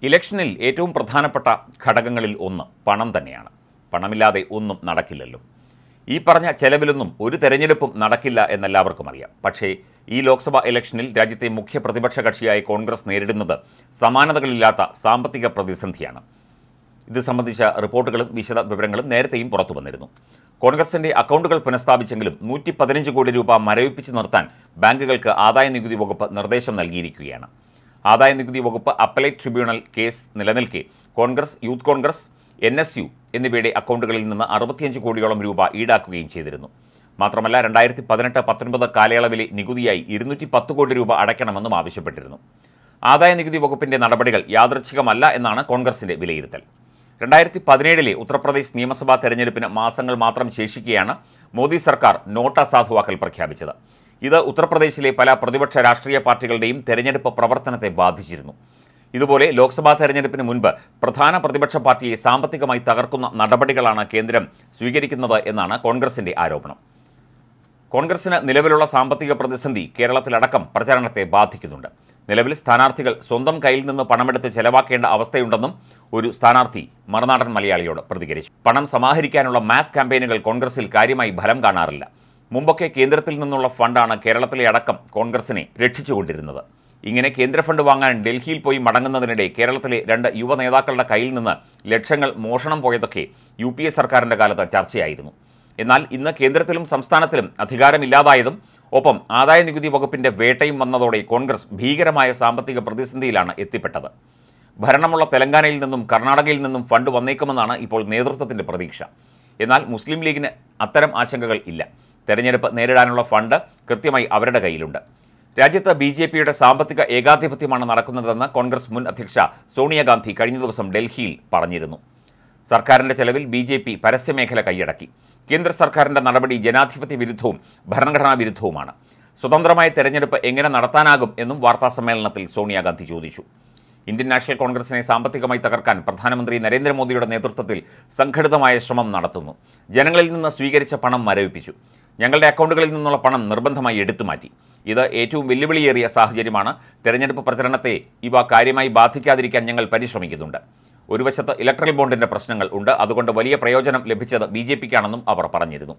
ഇലക്ഷനിൽ ഏറ്റവും പ്രധാനപ്പെട്ട ഘടകങ്ങളിൽ ഒന്ന് പണം തന്നെയാണ് പണമില്ലാതെ ഒന്നും നടക്കില്ലല്ലോ ഈ പറഞ്ഞ ചെലവിലൊന്നും ഒരു തെരഞ്ഞെടുപ്പും നടക്കില്ല എന്നെല്ലാവർക്കും അറിയാം പക്ഷേ ഈ ലോക്സഭാ ഇലക്ഷനിൽ രാജ്യത്തെ മുഖ്യ പ്രതിപക്ഷ കക്ഷിയായ കോൺഗ്രസ് നേരിടുന്നത് സമാനതകളില്ലാത്ത സാമ്പത്തിക പ്രതിസന്ധിയാണ് ഇത് സംബന്ധിച്ച റിപ്പോർട്ടുകളും വിശദ വിവരങ്ങളും നേരത്തെയും പുറത്തു വന്നിരുന്നു കോൺഗ്രസിന്റെ അക്കൗണ്ടുകൾ പുനഃസ്ഥാപിച്ചെങ്കിലും നൂറ്റി പതിനഞ്ച് കോടി രൂപ മരവിപ്പിച്ച് നിർത്താൻ ബാങ്കുകൾക്ക് ആദായ നികുതി വകുപ്പ് നിർദ്ദേശം നൽകിയിരിക്കുകയാണ് ആദായ നികുതി വകുപ്പ് അപ്പലേറ്റ് ട്രിബ്യൂണൽ കേസ് നിലനിൽക്കെ Congress youth Congress N S U എന്നിവയുടെ അക്കൗണ്ടുകളിൽ നിന്ന് അറുപത്തിയഞ്ച് കോടിയോളം രൂപ ഈടാക്കുകയും ചെയ്തിരുന്നു മാത്രമല്ല രണ്ടായിരത്തി പതിനെട്ട് പത്തൊൻപത് കാലയളവിലെ നികുതിയായി ഇരുന്നൂറ്റി പത്ത് കോടി രൂപ അടയ്ക്കണമെന്നും ആവശ്യപ്പെട്ടിരുന്നു ആദായ നികുതി വകുപ്പിന്റെ നടപടികൾ യാദൃച്ഛികമല്ല എന്നാണ് കോൺഗ്രസിന്റെ വിലയിരുത്തൽ രണ്ടായിരത്തി പതിനേഴിലെ ഉത്തർപ്രദേശ് നിയമസഭാ തെരഞ്ഞെടുപ്പിന് മാസങ്ങൾ മാത്രം ശേഷിക്കെയാണ് മോദി സർക്കാർ നോട്ട് അസാധുവാക്കൽ പ്രഖ്യാപിച്ചത് ഇത് ഉത്തർപ്രദേശിലെ പല പ്രതിപക്ഷ രാഷ്ട്രീയ പാർട്ടികളുടെയും തെരഞ്ഞെടുപ്പ് പ്രവർത്തനത്തെ ബാധിച്ചിരുന്നു ഇതുപോലെ ലോക്സഭാ തെരഞ്ഞെടുപ്പിന് മുൻപ് പ്രധാന പ്രതിപക്ഷ പാർട്ടിയെ സാമ്പത്തികമായി തകർക്കുന്ന നടപടികളാണ് കേന്ദ്രം സ്വീകരിക്കുന്നത് എന്നാണ് കോൺഗ്രസിന്റെ ആരോപണം കോൺഗ്രസിന് നിലവിലുള്ള സാമ്പത്തിക പ്രതിസന്ധി കേരളത്തിലടക്കം പ്രചാരണത്തെ ബാധിക്കുന്നുണ്ട് നിലവിൽ സ്ഥാനാർത്ഥികൾ സ്വന്തം കയ്യിൽ നിന്ന് പണമെടുത്ത് ചെലവാക്കേണ്ട അവസ്ഥയുണ്ടെന്നും ഒരു സ്ഥാനാർത്ഥി മറുനാടൻ മലയാളിയോട് പ്രതികരിച്ചു പണം സമാഹരിക്കാനുള്ള മാസ് ക്യാമ്പയിനുകൾ കോൺഗ്രസിൽ കാര്യമായി ഫലം കാണാറില്ല മുമ്പൊക്കെ കേന്ദ്രത്തിൽ നിന്നുള്ള ഫണ്ടാണ് കേരളത്തിലെ അടക്കം കോൺഗ്രസിനെ രക്ഷിച്ചുകൊണ്ടിരുന്നത് ഇങ്ങനെ കേന്ദ്ര ഫണ്ട് വാങ്ങാൻ ഡൽഹിയിൽ പോയി മടങ്ങുന്നതിനിടെ കേരളത്തിലെ രണ്ട് യുവ നേതാക്കളുടെ കയ്യിൽ നിന്ന് ലക്ഷങ്ങൾ മോഷണം പോയതൊക്കെ യു പി എ സർക്കാരിൻ്റെ കാലത്ത് ചർച്ചയായിരുന്നു എന്നാൽ ഇന്ന് കേന്ദ്രത്തിലും സംസ്ഥാനത്തിലും അധികാരമില്ലാതായതും ഒപ്പം ആദായ നികുതി വകുപ്പിന്റെ വേട്ടയും വന്നതോടെ കോൺഗ്രസ് ഭീകരമായ സാമ്പത്തിക പ്രതിസന്ധിയിലാണ് എത്തിപ്പെട്ടത് ഭരണമുള്ള തെലങ്കാനയിൽ നിന്നും കർണാടകയിൽ നിന്നും ഫണ്ട് വന്നേക്കുമെന്നാണ് ഇപ്പോൾ നേതൃത്വത്തിന്റെ പ്രതീക്ഷ എന്നാൽ മുസ്ലിം ലീഗിന് അത്തരം ആശങ്കകൾ ഇല്ല തെരഞ്ഞെടുപ്പ് നേരിടാനുള്ള ഫണ്ട് കൃത്യമായി അവരുടെ കയ്യിലുണ്ട് രാജ്യത്ത് ബി ജെ പിയുടെ സാമ്പത്തിക ഏകാധിപത്യമാണ് നടക്കുന്നതെന്ന് കോൺഗ്രസ് മുൻ അധ്യക്ഷ സോണിയാഗാന്ധി കഴിഞ്ഞ ദിവസം ഡൽഹിയിൽ പറഞ്ഞിരുന്നു സർക്കാരിന്റെ ചെലവിൽ ബി ജെ പി പരസ്യമേഖല കൈയടക്കി കേന്ദ്ര സർക്കാരിന്റെ നടപടി ജനാധിപത്യ വിരുദ്ധവും ഭരണഘടനാ വിരുദ്ധവുമാണ് സ്വതന്ത്രമായ തെരഞ്ഞെടുപ്പ് എങ്ങനെ നടത്താനാകും എന്നും വാർത്താസമ്മേളനത്തിൽ സോണിയാഗാന്ധി ചോദിച്ചു ഇന്ത്യൻ നാഷണൽ കോൺഗ്രസിനെ സാമ്പത്തികമായി തകർക്കാൻ പ്രധാനമന്ത്രി നരേന്ദ്രമോദിയുടെ നേതൃത്വത്തിൽ സംഘടിതമായ ശ്രമം നടത്തുന്നു ജനങ്ങളിൽ നിന്ന് സ്വീകരിച്ച പണം മരവിപ്പിച്ചു ഞങ്ങളുടെ അക്കൗണ്ടുകളിൽ നിന്നുള്ള പണം നിർബന്ധമായി എടുത്തുമാറ്റി ഇത് ഏറ്റവും വെല്ലുവിളിയേറിയ സാഹചര്യമാണ് തെരഞ്ഞെടുപ്പ് പ്രചരണത്തെ ഇവ കാര്യമായി ബാധിക്കാതിരിക്കാൻ ഞങ്ങൾ പരിശ്രമിക്കുന്നുണ്ട് ഒരു വശത്ത് ഇലക്ട്രൽ ബോണ്ടിന്റെ പ്രശ്നങ്ങൾ ഉണ്ട് അതുകൊണ്ട് വലിയ പ്രയോജനം ലഭിച്ചത് ബി ജെ പിക്കാണെന്നും അവർ പറഞ്ഞിരുന്നു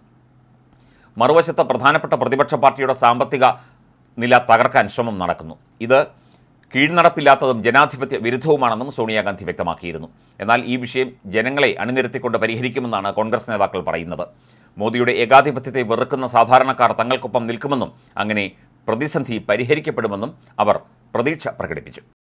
മറുവശത്ത് പ്രധാനപ്പെട്ട പ്രതിപക്ഷ പാർട്ടിയുടെ സാമ്പത്തിക നില തകർക്കാൻ ശ്രമം നടക്കുന്നു ഇത് കീഴ്നടപ്പില്ലാത്തതും ജനാധിപത്യ വിരുദ്ധവുമാണെന്നും സോണിയാഗാന്ധി വ്യക്തമാക്കിയിരുന്നു എന്നാൽ ഈ വിഷയം ജനങ്ങളെ അണിനിരത്തിക്കൊണ്ട് പരിഹരിക്കുമെന്നാണ് കോൺഗ്രസ് നേതാക്കൾ പറയുന്നത് മോദിയുടെ ഏകാധിപത്യത്തെ വെറുക്കുന്ന സാധാരണക്കാർ തങ്ങൾക്കൊപ്പം നിൽക്കുമെന്നും അങ്ങനെ പ്രതിസന്ധി പരിഹരിക്കപ്പെടുമെന്നും അവർ പ്രതീക്ഷ പ്രകടിപ്പിച്ചു